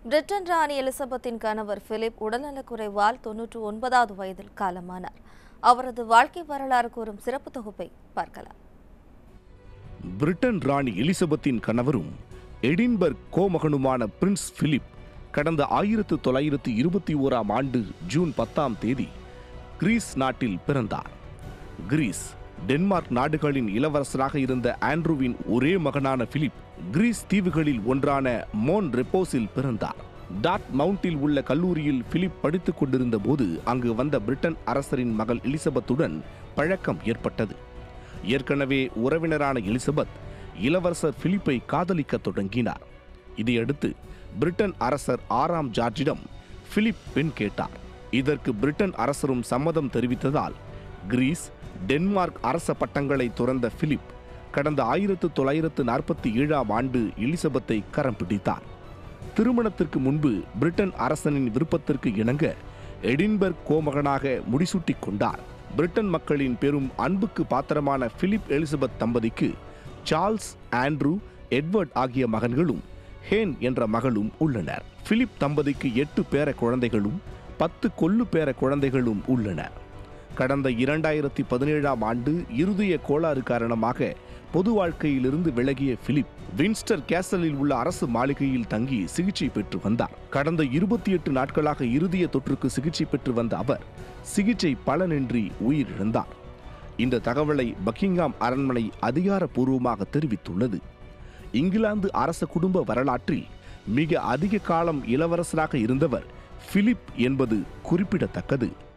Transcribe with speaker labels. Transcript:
Speaker 1: Britain ராணி எலிசபெத்தின் கணவர் Philip உடல்நலக்குறைவால் தொன்னூற்று ஒன்பதாவது வயதில் காலமானார் அவரது வாழ்க்கை வரலாறு கூறும் சிறப்பு தொகுப்பை பார்க்கலாம்
Speaker 2: பிரிட்டன் ராணி எலிசபெத்தின் கணவரும் எடின்பர்க் கோமகனுமான பிரின்ஸ் பிலிப் கடந்த ஆயிரத்து தொள்ளாயிரத்து இருபத்தி ஓராம் ஆண்டு ஜூன் பத்தாம் தேதி கிரீஸ் நாட்டில் பிறந்தார் கிரீஸ் டென்மார்க் நாடுகளின் இளவரசராக இருந்த ஆண்ட்ரூவின் ஒரே மகனான பிலிப் கிரீஸ் தீவுகளில் ஒன்றான மோன் ரெப்போஸில் பிறந்தார் டாட் மவுண்டில் உள்ள கல்லூரியில் பிலிப் படித்துக் கொண்டிருந்த போது அங்கு வந்த பிரிட்டன் அரசரின் மகள் எலிசபெத்துடன் பழக்கம் ஏற்பட்டது ஏற்கனவே உறவினரான எலிசபெத் இளவரசர் பிலிப்பை காதலிக்கத் தொடங்கினார் இதையடுத்து பிரிட்டன் அரசர் ஆறாம் ஜார்ஜிடம் பிலிப் பெண் கேட்டார் இதற்கு பிரிட்டன் அரசரும் சம்மதம் தெரிவித்ததால் கிரீஸ் டென்மார்க் அரச பட்டங்களை துறந்த பிலிப் கடந்த ஆயிரத்து தொள்ளாயிரத்து நாற்பத்தி ஏழாம் ஆண்டு எலிசபெத்தை கரம் பிடித்தார் திருமணத்திற்கு முன்பு பிரிட்டன் அரசனின் விருப்பத்திற்கு இணங்க எடின்பர்க் கோமகனாக முடிசூட்டிக் கொண்டார் பிரிட்டன் மக்களின் பெரும் அன்புக்கு பாத்திரமான பிலிப் எலிசபெத் தம்பதிக்கு சார்ல்ஸ் ஆண்ட்ரூ எட்வர்ட் ஆகிய மகன்களும் ஹேன் என்ற மகளும் உள்ளனர் பிலிப் தம்பதிக்கு எட்டு பேர குழந்தைகளும் பத்து கொல்லு பேர குழந்தைகளும் உள்ளனர் கடந்த இரண்டாயிரத்தி பதினேழாம் ஆண்டு இருதய கோளாறு காரணமாக பொது வாழ்க்கையிலிருந்து விலகிய பிலிப் வின்ஸ்டர் கேசலில் உள்ள அரசு மாளிகையில் தங்கி சிகிச்சை பெற்று வந்தார் கடந்த இருபத்தி எட்டு நாட்களாக இருதய தொற்றுக்கு சிகிச்சை பெற்று வந்த அவர் சிகிச்சை பலனின்றி உயிரிழந்தார் இந்த தகவலை பக்கிங்காம் அரண்மனை அதிகாரப்பூர்வமாக தெரிவித்துள்ளது இங்கிலாந்து அரச குடும்ப வரலாற்றில் மிக அதிக காலம் இளவரசராக இருந்தவர் பிலிப் என்பது குறிப்பிடத்தக்கது